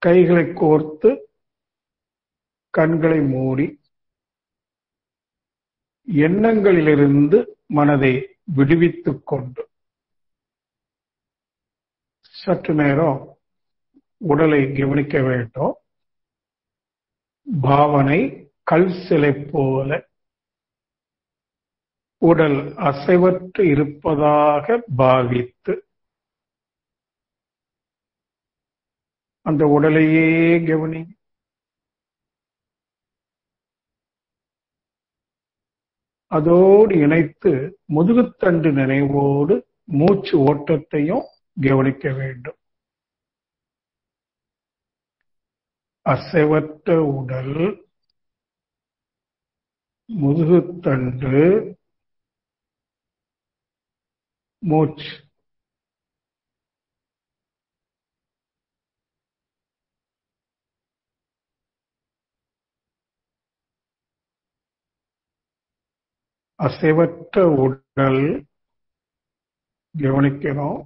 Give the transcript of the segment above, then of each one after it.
கைகளை கோர்த்து கண்களை மூடி எண்ணங்களிலிருந்து மனதை விடுவித்துக் கொண்டு சற்று நேரம் உடலை கவனிக்க வேண்டும் பாவனை கல் சிலை போல உடல் அசைவற்று இருப்பதாக பாவித்து அந்த உடலையே கவனி அதோடு இணைத்து முதுகுத்தண்டு நினைவோடு மூச்சு ஓட்டத்தையும் கவனிக்க வேண்டும் அசைவற்ற உடல் முதுகுத்தண்டு மூச்சு அசைவற்ற உடல் கவனிக்கணும்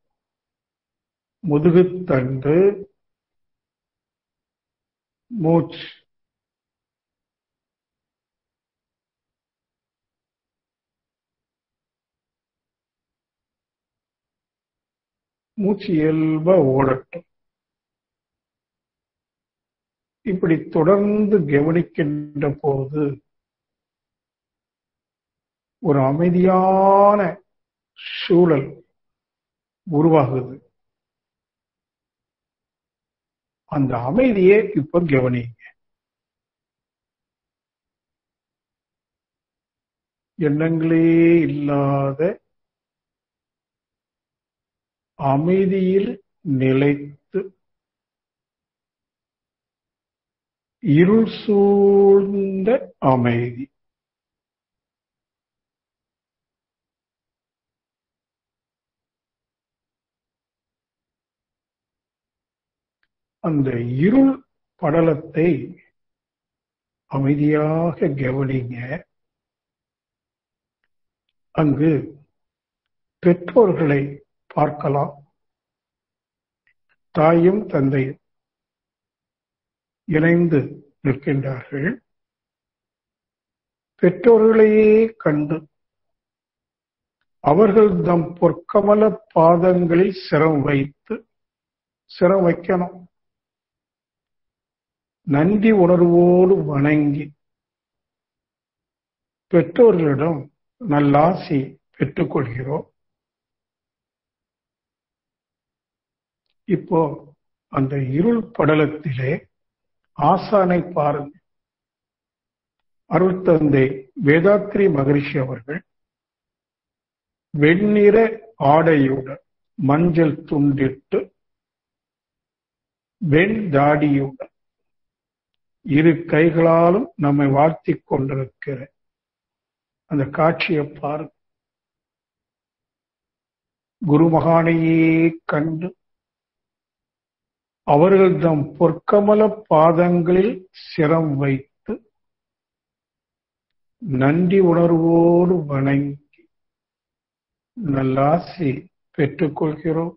முதுகுத்தண்டு மூச்சு மூச்சு இயல்பா ஓடட்டும் இப்படி தொடர்ந்து கவனிக்கின்ற போது ஒரு அமைதியான சூழல் உருவாகுது அந்த அமைதியே இப்ப கவனிங்க எண்ணங்களே இல்லாத அமைதியில் நிலைத்து இருள் சூழ்ந்த அமைதி அந்த இருள் படலத்தை அமைதியாக கவனிங்க அங்கு பெற்றோர்களை பார்க்கலாம் தாயும் தந்தையும் இணைந்து நிற்கின்றார்கள் பெற்றோர்களையே கண்டு அவர்கள் தம் பொற்கமல பாதங்களில் சிரம் வைத்து சிரம் வைக்கணும் நன்றி உணர்வோடு வணங்கி பெற்றோர்களிடம் நல்லாசி பெற்றுக்கொள்கிறோம் இப்போ அந்த இருள் படலத்திலே ஆசானை பாருங்க அருள் தந்தை வேதாத்ரி மகரிஷி அவர்கள் வெண்ணிற ஆடையுடன் மஞ்சள் துண்டிட்டு வெண் தாடியுடன் இரு கைகளாலும் நம்மை வாழ்த்திக் கொண்டிருக்கிற அந்த காட்சியை பாருங்க குருமகானையே கண்டு அவர்கள் தம் பொற்கமல பாதங்களில் சிரம் வைத்து நன்றி உணர்வோடு வணங்கி நல்லாசி பெற்றுக்கொள்கிறோம்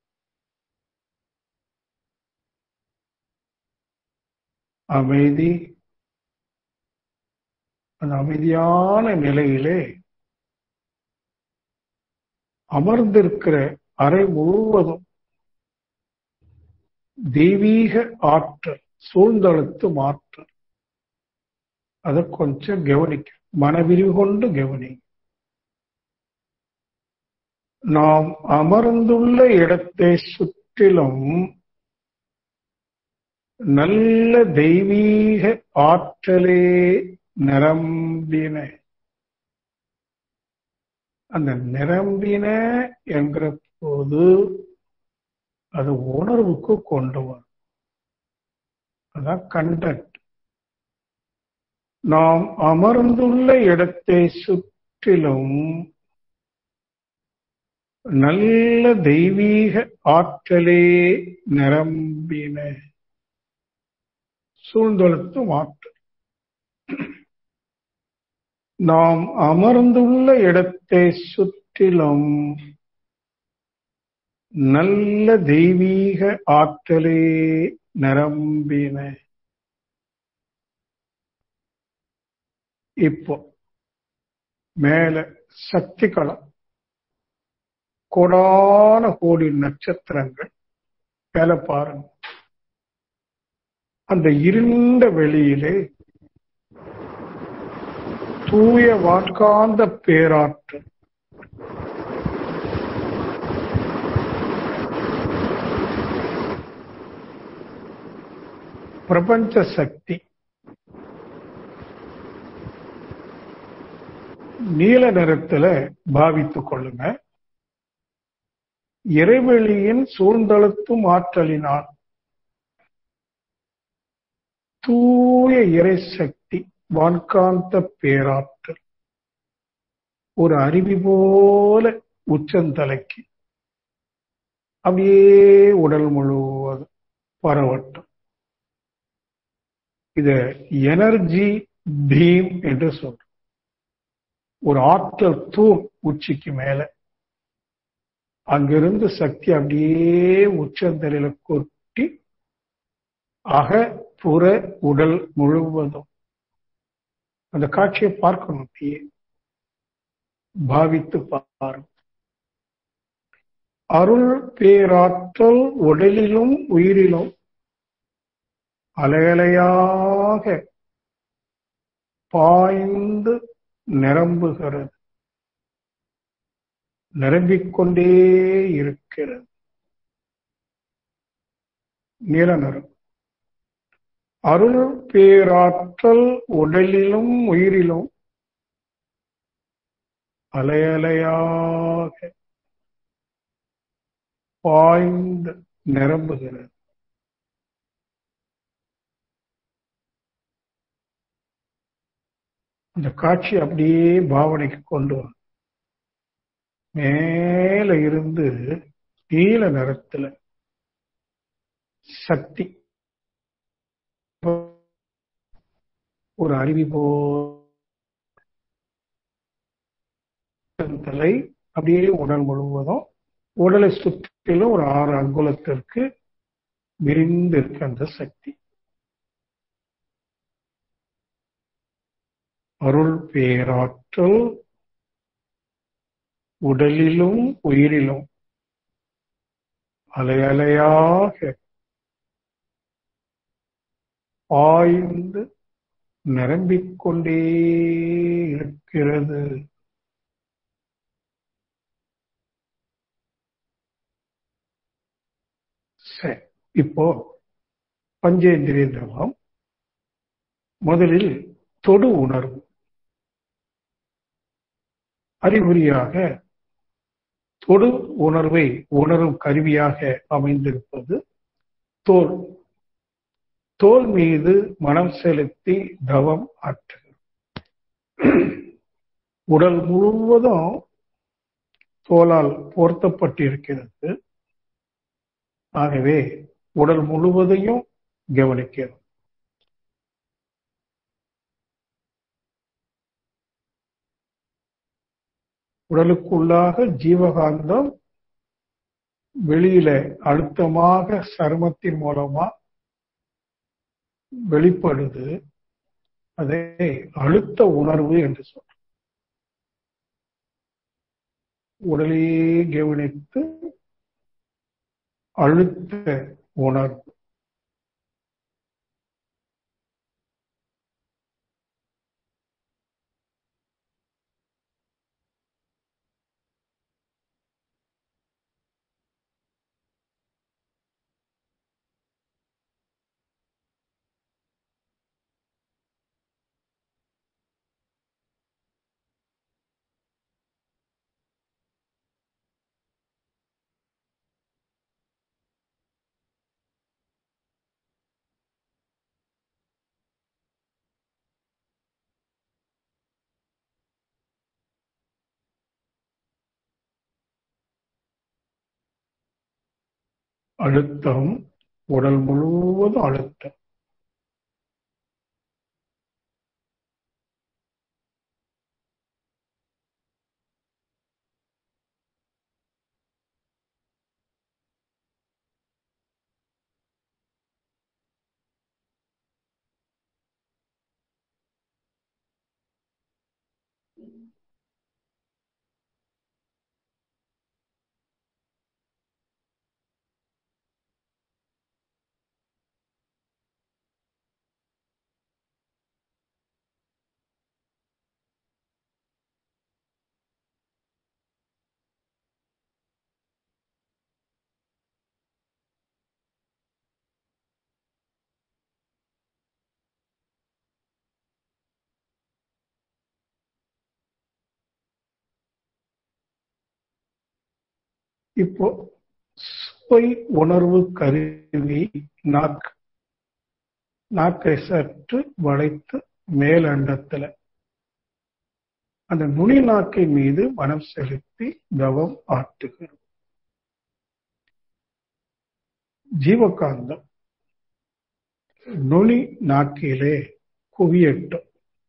அமைதி அந்த அமைதியான நிலையிலே அமர்ந்திருக்கிற அறை முழுவதும் தெய்வீக ஆற்றல் சூழ்ந்தழுத்து மாற்றல் அதை கொஞ்சம் கவனிக்க மனவிரிவு கொண்டு கவனி நாம் அமர்ந்துள்ள இடத்தை சுற்றிலும் நல்ல தெய்வீக ஆற்றலே நிரம்பின அந்த நிரம்பின என்கிற போது அது உணர்வுக்கு கொண்டு வரும் அதான் கண்டன்ட் நாம் அமர்ந்துள்ள இடத்தை சுற்றிலும் நல்ல தெய்வீக ஆற்றலே நிரம்பின சூழ்ந்தொழுத்து மாற்று நாம் அமர்ந்துள்ள இடத்தை சுற்றிலும் நல்ல தெய்வீக ஆற்றலே நிரம்பின இப்போ மேல சக்தி களம் கோடான கோடி நட்சத்திரங்கள் மேல பாருங்க அந்த இருண்ட வெளியிலே தூய வாட்காந்த பேராற்றல் பிரபஞ்ச சக்தி நீல நிறத்துல பாவித்துக் கொள்ளுங்க இறைவெளியின் சூழ்ந்தழுத்தும் ஆற்றலினால் தூய இறை சக்தி வான்காந்த பேராற்றல் ஒரு அருவி போல உச்சந்தலைக்கு அப்படியே உடல் முழுவதும் பரவட்டும் இத எனர்ஜி பீம் என்று சொல்றோம் ஒரு ஆற்றல் தூண் உச்சிக்கு மேல அங்கிருந்து சக்தி அப்படியே உச்சந்தலையில கொட்டி அக புற உடல் முழுவதும் அந்த காட்சியை பார்க்கணும் அப்படியே பாவித்து பாருங்க அருள் பேராற்றல் உடலிலும் உயிரிலும் அலையலையாக பாய்ந்து நிரம்புகிறது நிரம்பிக்கொண்டே இருக்கிறது நீல நிறம் அருள் பேராற்றல் உடலிலும் உயிரிலும் அலையலையாக பாய்ந்து நிரம்புகிறது அந்த காட்சி அப்படியே பாவனைக்கு கொண்டு வரும் மேல இருந்து நீல நிறத்துல சக்தி ஒரு அருவி போலை அப்படியே உடல் முழுவதும் உடலை சுற்றிலும் ஒரு ஆறு அங்குலத்திற்கு விரிந்து இருக்கு அந்த சக்தி அருள் பேராற்றல் உடலிலும் உயிரிலும் அலையலையாக பாய்ந்து நிரம்பிக்கொண்டே இருக்கிறது சரி இப்போ பஞ்சேந்திரிய திரவம் முதலில் தொடு உணர்வு அறிகுறியாக தொடு உணர்வை உணரும் கருவியாக அமைந்திருப்பது தோல் தோல் மீது மனம் செலுத்தி தவம் ஆற்றுகிறது உடல் முழுவதும் தோலால் போர்த்தப்பட்டிருக்கிறது ஆகவே உடல் முழுவதையும் கவனிக்கிறது உடலுக்குள்ளாக ஜீவகாந்தம் வெளியில அழுத்தமாக சருமத்தின் மூலமா வெளிப்படுது அதை அழுத்த உணர்வு என்று சொல்றோம் உடலையே கவனித்து அழுத்த உணர்வு அழுத்தம் உடல் முழுவதும் அழுத்தம் இப்போ சுவை உணர்வு கருவி நாக்கு நாக்கை சற்று வளைத்து மேலண்டத்துல அந்த நுனி நாக்கை மீது மனம் செலுத்தி தவம் ஆட்டுகிறோம் ஜீவகாந்தம் நுனி நாக்கிலே குவியட்டும்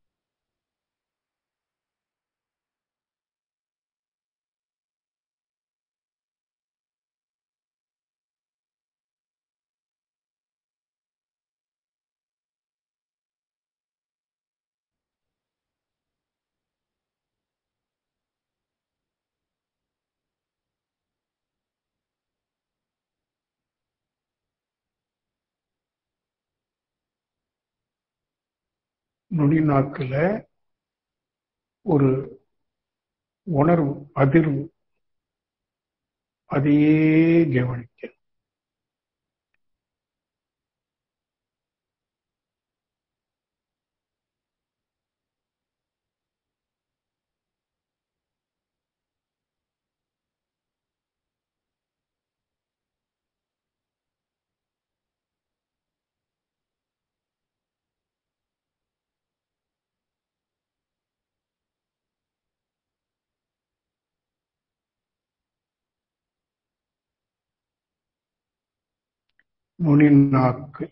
நுனி நாக்குல ஒரு உணர்வு அதிர்வு அதையே கவனிக்க நுனி நாக்கு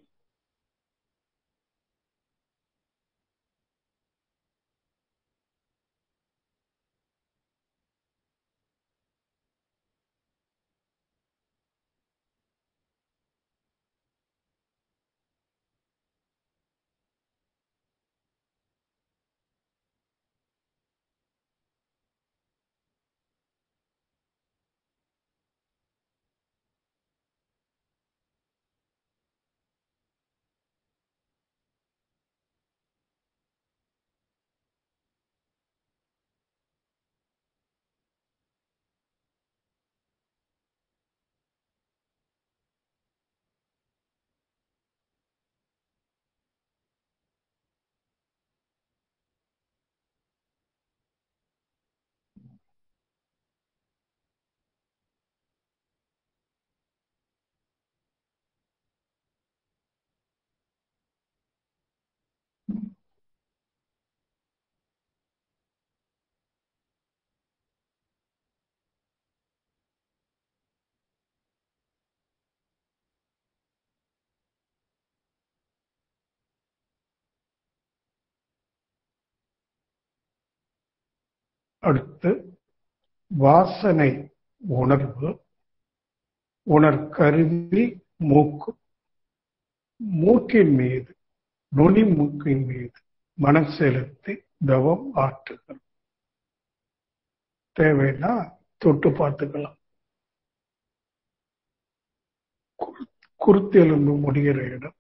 அடுத்து வாசனை உணர்வு உணர்கருவி மூக்கு மூக்கின் மீது நுனி மூக்கின் மீது மனம் செலுத்தி தவம் ஆற்றுகிறோம் தேவைன்னா தொட்டு பார்த்துக்கலாம் குரு- குருத்தெலும்பு முடிகிற இடம்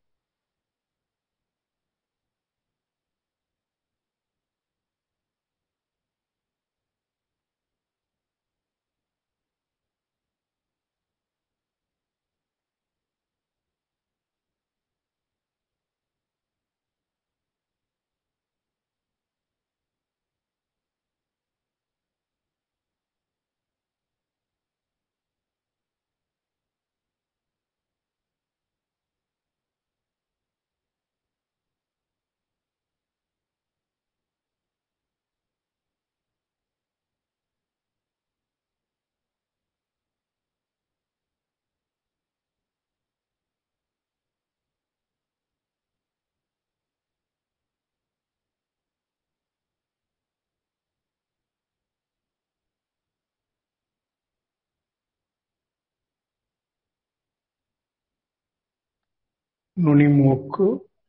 நுனி மூக்கு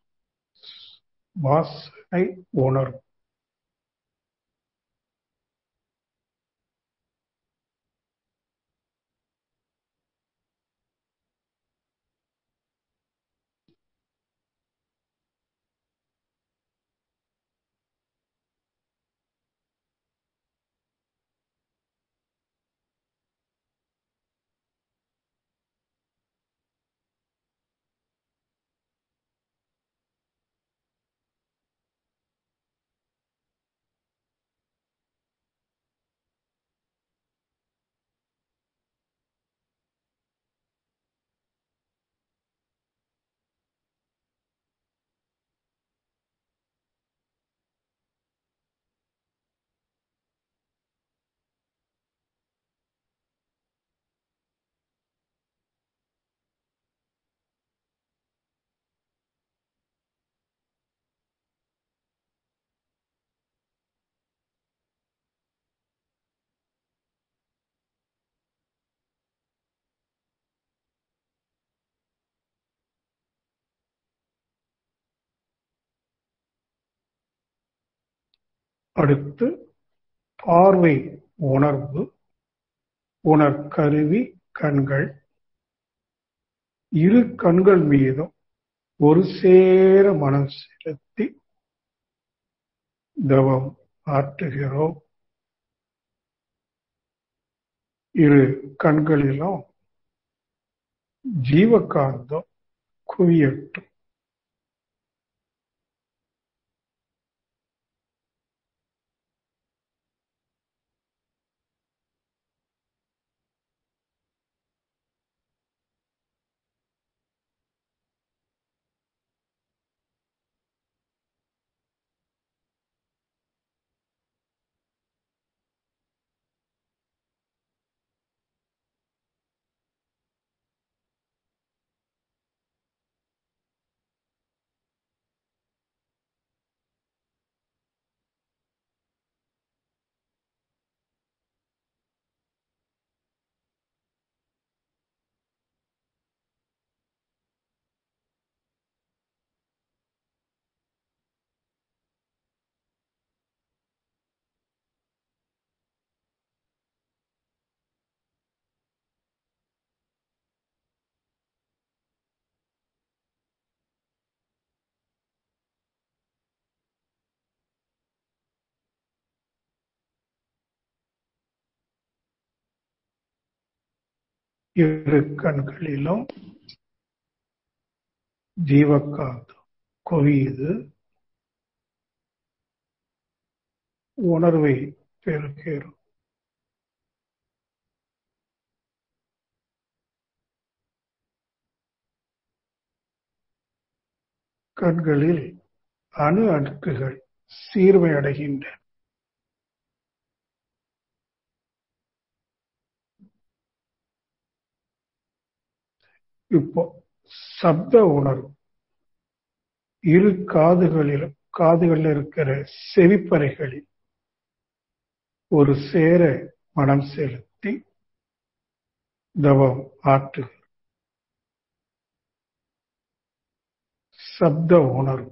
வாசனை உணர்வு அடுத்து பார்வை உணர்வு உணர்கருவி கண்கள் இரு கண்கள் மீதும் ஒரு சேர மனம் செலுத்தி தவம் ஆற்றுகிறோம் இரு கண்களிலும் ஜீவகாந்தம் குவியட்டும் இரு கண்களிலும் ஜீவகாந்தம் குவியுது உணர்வை பெறுகிறோம் கண்களில் அணு அடுக்குகள் சீர்மை அடைகின்றன இப்போ சப்த உணர்வு இரு காதுகளிலும் காதுகளில் இருக்கிற செவிப்பறைகளில் ஒரு சேர மனம் செலுத்தி தவம் ஆற்று சப்த உணர்வு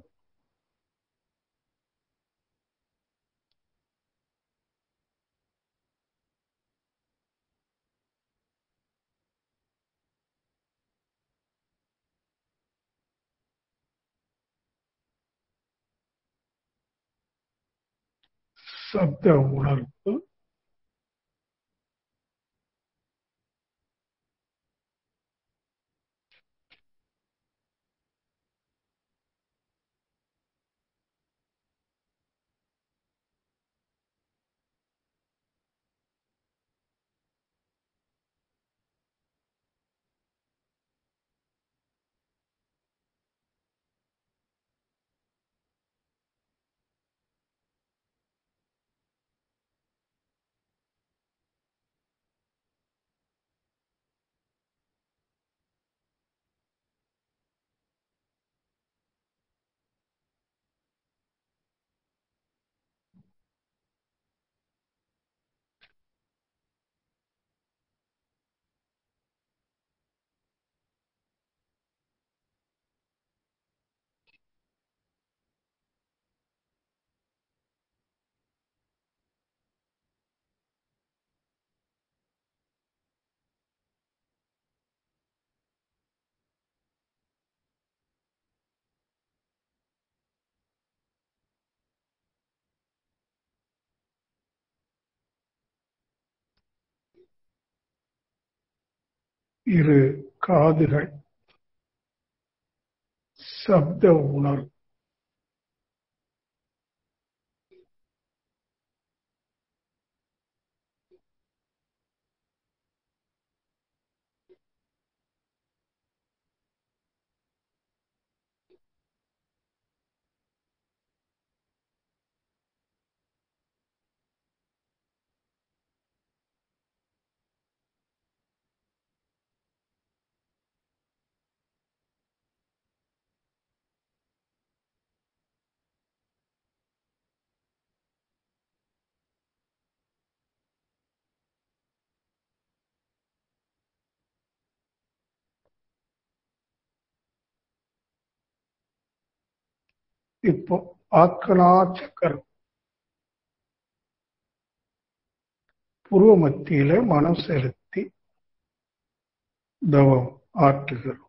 சப்த உணர்வு இரு காதுகள் சப்த உணர்வு இப்போ ஆக்கனா சக்கரம் புருவ மத்தியில மனம் செலுத்தி தவம் ஆற்றுகிறோம்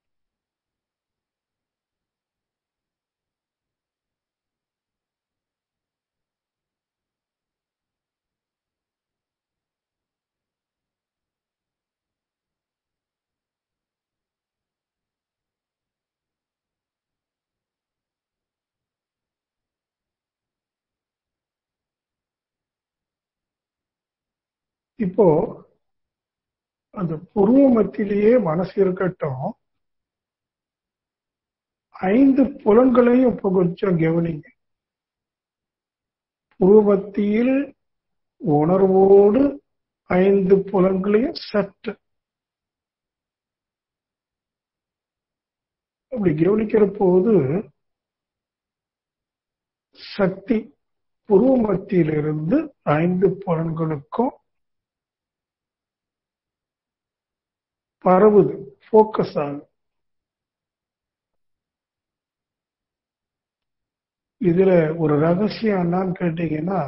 இப்போ அந்த புருவ மத்தியிலேயே மனசு இருக்கட்டும் ஐந்து புலன்களையும் இப்ப கொஞ்சம் கவனிங்க புருவ மத்தியில் உணர்வோடு ஐந்து புலன்களையும் சற்று அப்படி கவனிக்கிற போது சக்தி புருவ மத்தியிலிருந்து ஐந்து புலன்களுக்கும் பரவுது போக்கஸ் ஆகுது இதுல ஒரு ரகசியம் என்னன்னு கேட்டீங்கன்னா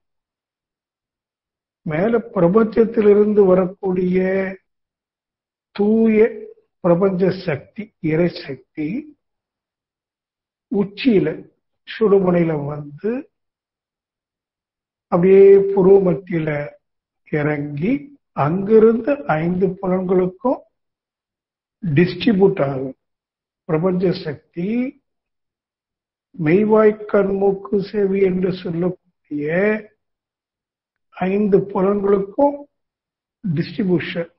மேல பிரபஞ்சத்திலிருந்து வரக்கூடிய தூய பிரபஞ்ச சக்தி இறை சக்தி உச்சியில சுடுமுனையில வந்து அப்படியே புருவ மத்தியில இறங்கி அங்கிருந்து ஐந்து புலன்களுக்கும் டிஸ்ட்ரிபியூட் ஆகும் பிரபஞ்ச சக்தி மெய்வாய் கண்மூக்கு செவி என்று சொல்லக்கூடிய ஐந்து புலன்களுக்கும் டிஸ்ட்ரிபியூஷன்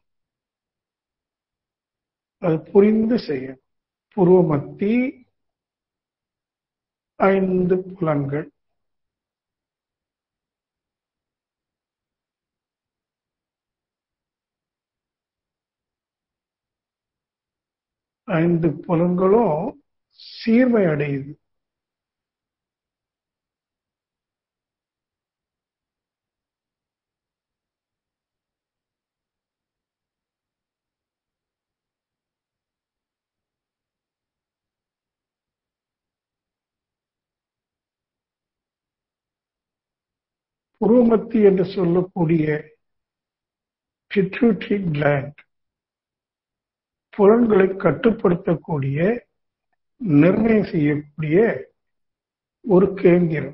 அது புரிந்து செய்யும் புருவ மத்தி ஐந்து புலன்கள் ஐந்து புலன்களும் சீர்மை அடையுது புருவமத்தி என்று சொல்லக்கூடிய பிட்ரூட்ரி கிளாண்ட் புலன்களை கட்டுப்படுத்தக்கூடிய நிர்ணயம் செய்யக்கூடிய ஒரு கேந்திரம்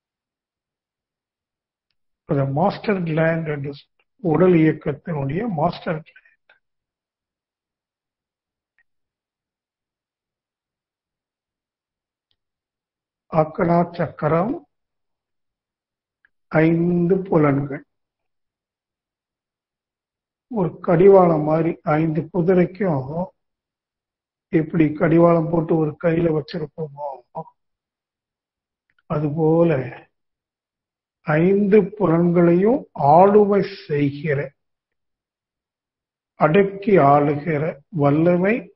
மாஸ்டர் கிளாண்ட் என்று உடல் இயக்கத்தினுடைய மாஸ்டர் கிளாண்ட் ஆக்கனா சக்கரம் ஐந்து புலன்கள் ஒரு கடிவாளம் மாதிரி ஐந்து குதிரைக்கும் எப்படி கடிவாளம் போட்டு ஒரு கையில வச்சிருப்போமோ அதுபோல ஐந்து புலன்களையும் ஆளுமை செய்கிற அடக்கி ஆளுகிற வல்லமை